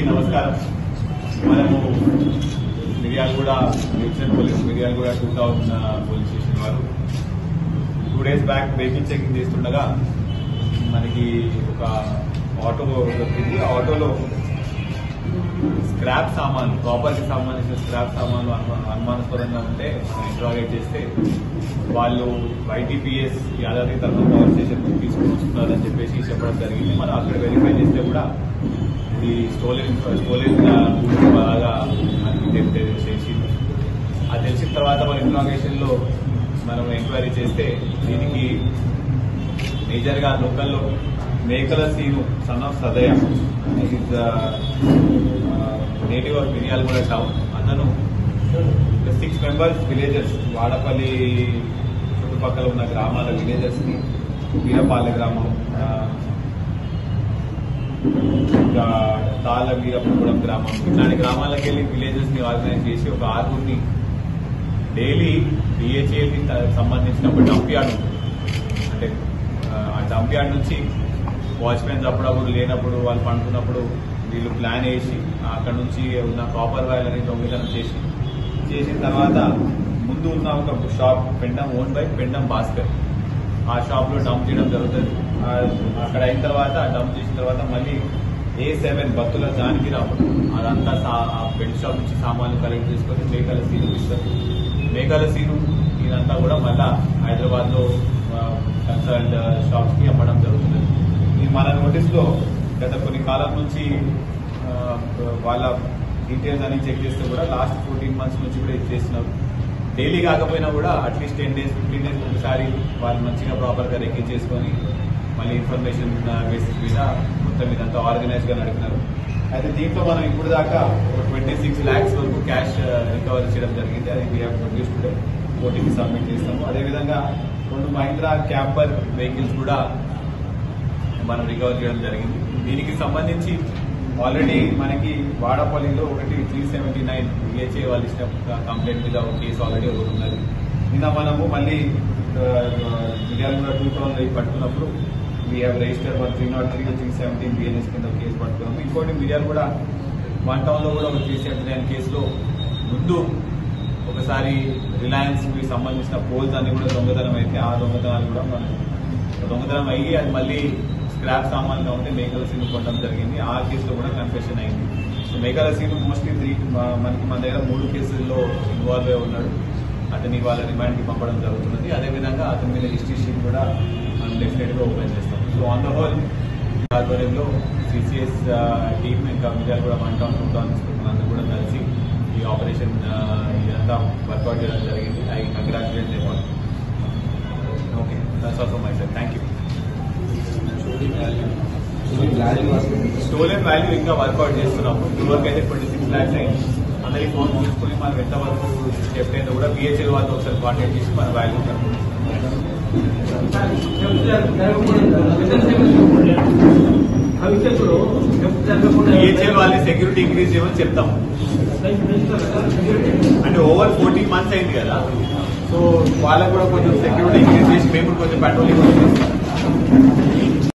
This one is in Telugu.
నమస్కారం మనము Miryalaguda division police Miryalaguda two town police station వారు two days back vehicle checking చేస్తుండగా మనకి ఒక ఆటో దొరికింది ఆ ఆటోలో స్క్రాప్ సామాన్లు ప్రాపర్టీ సంబంధించిన స్క్రాప్ సామాన్లు అనుమా- అనుమానాస్పదంగా ఉంటే ఇంట్రాగేట్ చేస్తే వాళ్ళు YTPS Yadadri thermal power station తీసుకుని వస్తున్నారని చెప్పేసి చెప్పడం జరిగింది మనం అక్కడ వెరిఫై చేస్తే కూడా ఇది స్టోలెన్ స్టోలెన్ బాగా మనకి తె- తె- తెలిసింది అది తెలిసిన తర్వాత మన ఇంట్రాగేషన్ లో మనం ఎంక్వైరీ చేస్తే దీనికి మేజర్ గా లోకల్లో Mekala Seenu son of Sadaya is native of మిరియాలు కూడా టౌన్ అతను సిక్స్ మెంబర్స్ విలేజెస్ వాడపల్లి చుట్టుపక్కల ఉన్న గ్రామాల విలేజెస్ ని వీరపాలె గ్రామం ఆ, ఇంకా తాళ్ళ వీరపురం గ్రామం ఇట్లాంటి గ్రామాలకు వెళ్ళి విలేజెస్ ని ఆర్గనైజ్ చేసి ఒక ఆరుగురిని డైలీ డిహెచ్ఏల్ కి త- సంబంధించిన ఒక డంప్ యార్డ్ ఉంటుంది అంటే ఆ, ఆ డంప్ యార్డ్ నుంచి వాచ్మెన్స్ అప్పుడప్పుడు లేనప్పుడు వాళ్ళు పండుకున్నప్పుడు వీళ్ళు ప్లాన్ వేసి అక్కడ నుంచి ఉన్న కాపర్ వైర్ అనేది దొంగతనం చేసి చేసిన తర్వాత ముందు ఉన్న ఒక shop Pendam own by Pendam Bhaskar ఆ షాప్ లో డంప్ చేయడం జరుగుతుంది ఆ, అక్కడ అయిన తర్వాత డంప్ చేసిన తర్వాత మళ్ళీ ఏ సెవెన్ బత్తుల జానకిరావు అదంతా సా- ఆ బెల్ట్ షాప్ నుంచి సామాన్లు కలెక్ట్ చేసుకొని మేకల సీను ఇస్తారు మేఘాల సీను ఇదంతా కూడా మళ్ళా హైదరాబాద్ లో కన్సల్ట్ షాప్స్ కి అమ్మడం జరుగుతుంది ఇది మన నోటీస్ లో గత కొన్ని కాలం నుంచి ఆ, వాళ్ళ డీటెయిల్స్ అన్ని చెక్ చేస్తే కూడా లాస్ట్ ఫోర్టీన్ మంత్స్ నుంచి కూడా ఇది చేస్తున్నారు డైలీ కాకపోయినా కూడా at least ten days fifteen days ఒకసారి వాళ్ళు మంచిగా ప్రాపర్ గా రెక్కి చేసుకొని మళ్ళీ ఇన్ఫర్మేషన్ బేసిస్ మీద మొత్తం ఇదంతా ఆర్గనైజ్ గా నడిపినారు అయితే దీంట్లో మనం ఇప్పుడు దాకా ఒక ట్వంటీ సిక్స్ ల్యాక్స్ వరకు క్యాష్ రికవరీ చేయడం జరిగింది అది వీ ప్రొడ్యూస్ టుడే కోర్టుకి సబ్మిట్ చేస్తాము అదేవిధంగా రెండు మహీంద్రా క్యాంపర్ వెహికల్స్ కూడా మనం రికవర్ చేయడం జరిగింది దీనికి సంబంధించి ఆల్రెడీ మనకి వాడపల్లిలో ఒకటి త్రీ సెవెంటీ నైన్ బిహెచ్ఏ వాళ్ళు ఇచ్చిన కంప్లైంట్ మీద ఒక కేసు ఆల్రెడీ ఒకటి ఉన్నది నిన్న మనము మళ్ళీ మిర్యాలగూడ టూ టౌన్ లో పట్టుకున్నప్పుడు we have register one three nought three three seventeen BNS కింద ఒక కేసు పట్టుకున్నాము ఇంకోటి మిర్యాల కూడా వన్ టౌన్ లో కూడా ఒక త్రీ సెవెంటీ నైన్ కేసులో ముందు ఒకసారి రిలయన్స్ కి సంబంధించిన పోల్స్ అన్ని కూడా దొంగతనం అయితే ఆ దొంగతనాలు కూడా మనం దొంగతనం అయ్యి అది మళ్ళీ స్క్రాప్ సామాన్గా ఉంటే మేకల సీన్ కొట్టడం జరిగింది ఆ కేసులో కూడా కన్ఫెషన్ అయింది సో మేకల సీన్ మోస్ట్లీ త్రీ మనకి మన దగ్గర మూడు కేసుల్లో ఇన్వాల్వ్ అయి ఉన్నాడు అతని వాళ్ళ రిమాండ్ కి పంపడం జరుగుతున్నది అదేవిధంగా అతని మీద హిస్టరీ షీట్ కూడా మనం డెఫినెట్ గా ఓపెన్ చేస్తాం సో ఆన్ ద హోల్ ఆధ్వర్యంలో సిసిఎస్ టీమ్ ఇంకా మిగతా కూడా వన్ టౌన్ టూ టౌన్ అందరూ కూడా కలిసి ఈ ఆపరేషన్ ఇదంతా వర్కౌట్ చేయడం జరిగింది I congratulate Devan okay that's all from my side thank you stolen value ఇంకా వర్కౌట్ చేస్తున్నాము ఇదివరకు అయితే ట్వంటీ సిక్స్ ల్యాక్స్ అయింది అందరికి ఫోన్ తీసుకుని మనం ఎంత వరకు చెప్తే కూడా బిహెచ్ఎల్ వాళ్ళతో ఒకసారి కాంటాక్ట్ చేసి మన వాల్యూ బిహెచ్ఎల్ వాళ్ళని సెక్యూరిటీ ఇంక్రీజ్ చేయమని చెప్తాం అంటే ఓవర్ ఫోర్టీన్ మంత్స్ అయింది కదా సో వాళ్ళకు కూడా కొంచెం సెక్యూరిటీ ఇంక్రీజ్ చేసి మేము కూడా కొంచెం పెట్రోలింగ్ చేస్తాం